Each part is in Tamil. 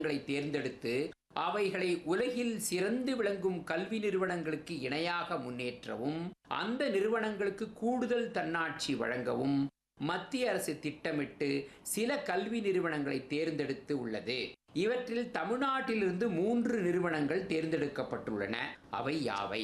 களை தேர்ந்தெடுத்து அவைகளை உலகில் சிறந்து விளங்கும் கல்வி நிறுவனங்களுக்கு இணையாக முன்னேற்றவும் அந்த நிறுவனங்களுக்கு கூடுதல் தன்னாட்சி வழங்கவும் மத்திய அரசு திட்டமிட்டு சில கல்வி நிறுவனங்களை தேர்ந்தெடுத்து உள்ளது இவற்றில் தமிழ்நாட்டிலிருந்து மூன்று நிறுவனங்கள் தேர்ந்தெடுக்கப்பட்டுள்ளன அவை யாவை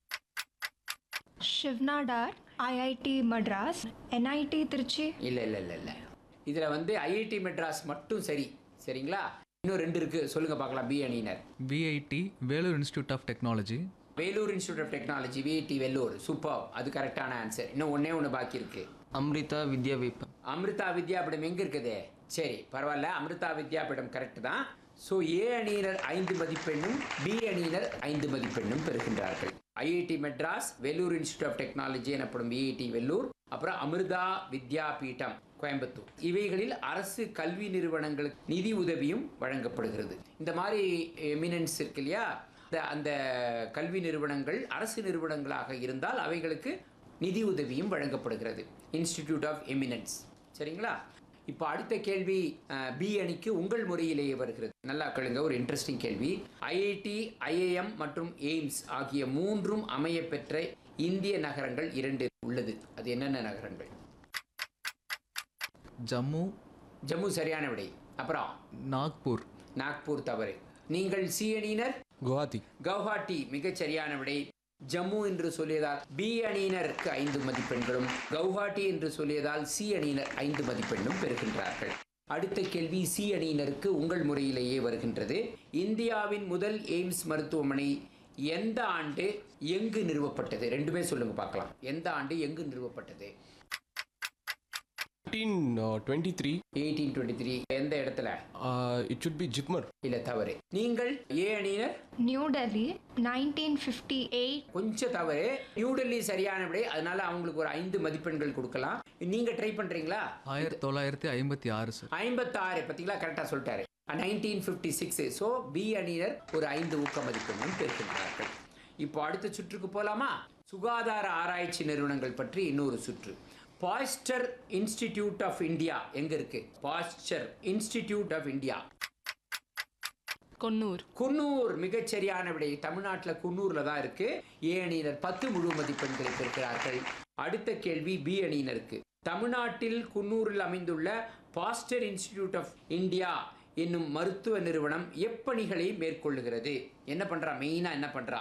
ஷிவ்னாடார் ஐஐடி மட்ராஸ் என்ஐடி திருச்சி இல்ல இல்ல இல்ல இல்ல இதுல வந்து ஐஐடி மெட்ராஸ் மட்டும் சரி சரிங்களா இன்னும் ரெண்டு இருக்கு சொல்லுங்க பார்க்கலாம் பி அணியினர் VIT Vellore institute of technology Vellore institute of technology VIT Vellore super அது கரெக்டான ஆன்சர் இன்னும் ஒண்ணே ஒன்று பாக்கி இருக்கு அம்ரிதா வித்யாபீடம் அமிர்தா வித்யாபீடம் எங்க இருக்குது சரி பரவாயில்ல அமிர்தா வித்யாபீடம் கரெக்ட் தான் ஸோ ஏ அணியினர் ஐந்து மதிப்பெண்ணும் பி அணியினர் ஐந்து மதிப்பெண்ணும் பெறுகின்றார்கள் IIT Madras Vellore institute of technology எனப்படும் விஐடி வெல்லூர் அப்புறம் அமிர்தா வித்யாபீடம் கோயம்புத்தூர் இவைகளில் அரசு கல்வி நிறுவனங்களுக்கு நிதி உதவியும் வழங்கப்படுகிறது இந்த மாதிரி எமினன்ஸ் இருக்கு இல்லையா இந்த- அந்த கல்வி நிறுவனங்கள் அரசு நிறுவனங்களாக இருந்தால் அவைகளுக்கு நிதி உதவியும் வழங்கப்படுகிறது இன்ஸ்டிடியூட் ஆஃப் எமினன்ஸ் சரிங்களா இப்போ அடுத்த கேள்வி பி அணிக்கு உங்கள் முறையிலேயே வருகிறது நல்லா கேளுங்க ஒரு இன்ட்ரெஸ்டிங் கேள்வி ஐஐடி ஐஏஎம் மற்றும் எய்ம்ஸ் ஆகிய மூன்றும் அமைய பெற்ற இந்திய நகரங்கள் இரண்டு உள்ளது அது என்னென்ன நகரங்கள் ஜம்மு ஜம்மு சரியான விடை அப்புறம் நாக்பூர் நாக்பூர் தவறு நீங்கள் சி அணியினர் குவாஹாத்தி கவுஹாட்டி மிகச் சரியான விடை ஜம்மு என்று சொல்லியதால் பி அணியினருக்கு ஐந்து மதிப்பெண்களும் கவுஹாட்டி என்று சொல்லியதால் சி அணியினர் ஐந்து மதிப்பெண்ணும் பெறுகின்றார்கள் அடுத்த கேள்வி சி அணியினருக்கு உங்கள் முறையிலேயே வருகின்றது இந்தியாவின் முதல் எய்ம்ஸ் மருத்துவமனை எந்த ஆண்டு எங்கு நிறுவப்பட்டது ரெண்டுமே சொல்லுங்க பார்க்கலாம் எந்த ஆண்டு எங்கு நிறுவப்பட்டது eighteen twenty three eighteen twenty three எந்த இடத்துல இட் சுட் பி ஜிப்மர் இல்ல தவறு நீங்கள் ஏ அணியினர் new Delhi nineteen fifty eight கொஞ்சம் தவறு நியூ டெல்லி சரியான விடை அதனால அவங்களுக்கு ஒரு ஐந்து மதிப்பெண்கள் கொடுக்கலாம் நீங்க ட்ரை பண்றீங்களா ஆயிரத்தி தொள்ளாயிரத்தி ஐம்பத்தி ஆறு சார் ஐம்பத்தாறு பார்த்தீங்களா கரெக்டாக சொல்லிட்டாரு nineteen fifty six so B அணியினர் ஒரு ஐந்து ஊக்க மதிப்பெண்ணும் பெறுகின்றார்கள் இப்போ அடுத்த சுற்றுக்கு போலாமா சுகாதார ஆராய்ச்சி நிறுவனங்கள் பற்றி இன்னொரு சுற்று பாய்ஸ்டர் இன்ஸ்டிடியூட் ஆஃப் இந்தியா எங்க இருக்கு Pasteur institute of India Coonoor Coonoor மிகச் சரியான விடை தமிழ்நாட்டில் குன்னூர்ல தான் இருக்கு ஏ அணியினர் பத்து முழு மதிப்பெண்களை பெறுகிறார்கள் அடுத்த கேள்வி பி அணியினருக்கு தமிழ்நாட்டில் குன்னூரில் அமைந்துள்ள பாஸ்டர் இன்ஸ்டிடியூட் ஆஃப் இந்தியா என்னும் மருத்துவ நிறுவனம் எப்பணிகளை மேற்கொள்ளுகிறது என்ன பண்றா மெயினா என்ன பண்றா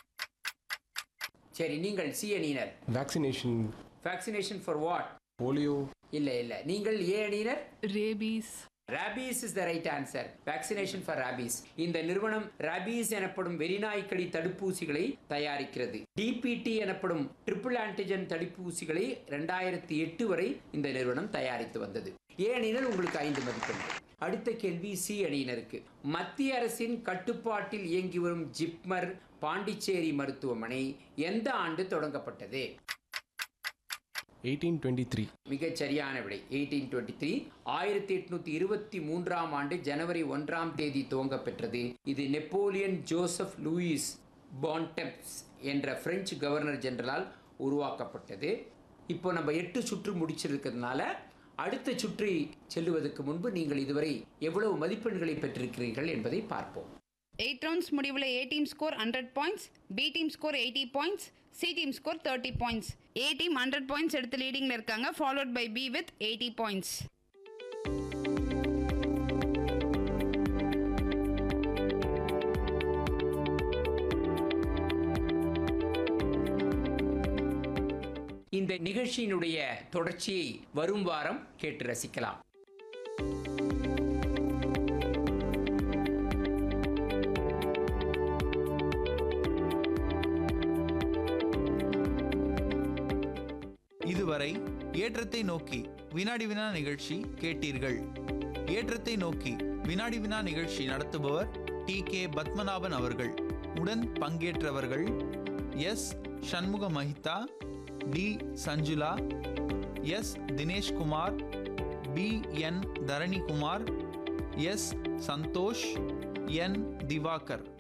சரி நீங்கள் சி அணியினர் vaccination vaccination for what polio இல்ல இல்ல நீங்கள் ஏ அணியினர் rabies rabies is the right answer vaccination for rabies இந்த நிறுவனம் ராபீஸ் எனப்படும் வெறிநாய்க்கடி தடுப்பூசிகளை தயாரிக்கிறது டிபிடி எனப்படும் ட்ரிபிள் ஆன்டிஜன் தடுப்பூசிகளை ரெண்டாயிரத்தி எட்டு வரை இந்த நிறுவனம் தயாரித்து வந்தது ஏ அணியினர் உங்களுக்கு ஐந்து மதிப்பெண்கள் அடுத்த கேள்வி சி அணியினருக்கு மத்திய அரசின் கட்டுப்பாட்டில் இயங்கி வரும் ஜிப்மர் பாண்டிச்சேரி மருத்துவமனை எந்த ஆண்டு தொடங்கப்பட்டது எயிட்டீன் டுவெண்ட்டி த்ரீ மிகச் சரியான விடை எயிட்டீன் டுவெண்ட்டி த்ரீ ஆயிரத்தி எட்நூத்தி இருபத்தி மூன்றாம் ஆண்டு ஜனவரி ஒன்றாம் தேதி துவங்க பெற்றது இது நெப்போலியன் ஜோசப் லூயிஸ் பான்டெப்ஸ் என்ற பிரெஞ்சு கவர்னர் ஜெனரலால் உருவாக்கப்பட்டது இப்போ நம்ம எட்டு சுற்று முடிச்சிருக்கிறதுனால அடுத்த சுற்றி செல்லுவதற்கு முன்பு நீங்கள் இதுவரை எவ்வளவு மதிப்பெண்களை பெற்றிருக்கிறீர்கள் என்பதை பார்ப்போம் எயிட் ரவுண்ட்ஸ் முடிவில் A team score hundred points B team score eighty points C team score thirty points A team hundred points எடுத்து லீடிங்கில் இருக்காங்க followed by B with eighty points இந்த நிகழ்ச்சியினுடைய தொடர்ச்சியை வரும் வாரம் கேட்டு ரசிக்கலாம் இதுவரை ஏற்றத்தை நோக்கி வினாடி வினா நிகழ்ச்சி கேட்டீர்கள் ஏற்றத்தை நோக்கி வினாடி வினா நிகழ்ச்சி நடத்துபவர் டி கே பத்மநாபன் அவர்கள் உடன் பங்கேற்றவர்கள் S Shanmuga Mahitha T Sanjula S Dineshkumar P N Dharanikumar S Santhosh N Diwakar